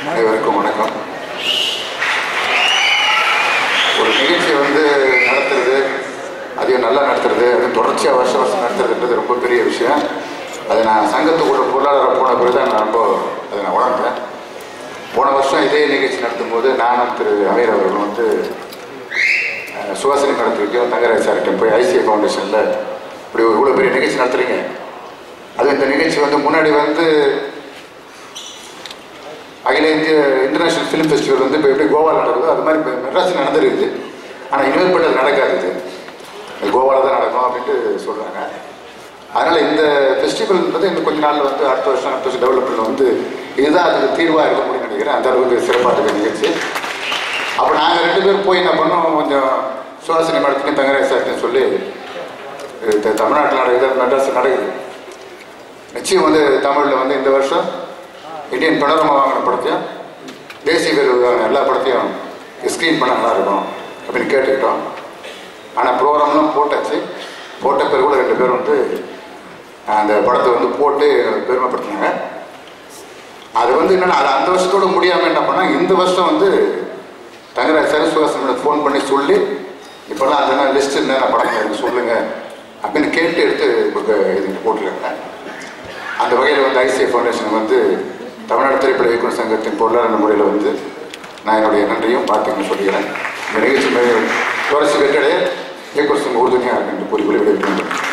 அனைவருக்கும் வணக்கம் ஒரு நிகழ்ச்சியை வந்து நடத்துறது அதையும் நல்லா நடத்துறது அது தொடர்ச்சியாக வருஷம் வருஷம் நடத்துறதுன்றது ரொம்ப பெரிய விஷயம் அது நான் சங்கத்துக்குள்ள பொருளாதாரம் போன பிறகு தான் நான் ரொம்ப அதை நான் உணர்ந்தேன் போன வருஷம் இதே நிகழ்ச்சி நடத்தும் போது நானும் திரு அமீர் அவர்களும் வந்து அஹ், சுவாசினி நடத்திருக்கோம் தங்கராஜ் சார்கிட்ட போய் ஐசிஐ ஃபவுண்டேஷனில் இப்படி ஒரு இவ்வளோ பெரிய நிகழ்ச்சி நடத்துறீங்க அது இந்த நிகழ்ச்சி வந்து முன்னாடி வந்து அகில இந்திய இன்டர்நேஷனல் ஃபிலிம் ஃபெஸ்டிவல் வந்து இப்போ எப்படி கோவாவில் நடக்குதோ அது மாதிரி இப்போ மெட்ராஸில் நடந்துருக்குது ஆனால் இனிமேற்பட்டது நடக்காது இது இது கோவாவில் தான் நடக்கும் அப்படின்ட்டு சொல்கிறாங்க அதனால் இந்த ஃபெஸ்டிவல் வந்து இன்னும் கொஞ்ச நாளில் வந்து அடுத்த வருஷம் அடுத்த வருஷம் டெவலப்மெண்ட் வந்து இதுதான் அதுக்கு தீர்வாக இருக்க முடியும்னு நினைக்கிறேன் அந்த அளவுக்கு சிறப்பாக இருக்க நிகழ்ச்சி அப்போ நாங்கள் ரெண்டு பேரும் போய் என்ன பண்ணோம் கொஞ்சம் சுவாசினி மேடத்துலையும் தங்கராஜ் சார்ட்டையும் சொல்லி இது தமிழ்நாட்டில் நடக்குது மெட்ராஸ் நடக்குது நிச்சயம் வந்து தமிழில் வந்து இந்த வருஷம் இந்தியன் படரமா வாங்கின படத்தையும் தேசிய விருது வாங்கின எல்லா படத்தையும் ஸ்க்ரீன் பண்ண நல்லா இருக்கும் அப்படின்னு கேட்டுக்கிட்டோம் ஆனால் ப்ரோக்ராம்லாம் போட்டாச்சு போட்ட பேர் கூட ரெண்டு பேர் வந்து அந்த படத்தை வந்து போட்டு பெருமைப்படுத்தினாங்க அது வந்து என்னன்னா அது அந்த வருஷத்தோட முடியாமல் என்ன பண்ணால் இந்த வருஷம் வந்து தங்கராஜ் சார் சுகாசன் ஃபோன் பண்ணி சொல்லி இப்போல்லாம் அதெல்லாம் லிஸ்ட் என்ன படம் எனக்கு சொல்லுங்க அப்படின்னு கேட்டு எடுத்து கொடுக்க இது போட்டிருக்காங்க அந்த வகையில் வந்து ஐசிஐ ஃபவுண்டேஷன் வந்து தமிழ்நாடு திரைப்பட இயக்குநர் சங்கத்தின் பொருளாதார முறையில் வந்து நான் என்னுடைய நன்றியும் வாழ்த்துக்களும் சொல்கிறேன் இந்த நிகழ்ச்சி மிக தொடர்ச்சி வெற்றடைய இயக்குநர் சங்கம் உறுதுணையாக இருக்கு என்று கூறி விடைபெறுகின்றேன்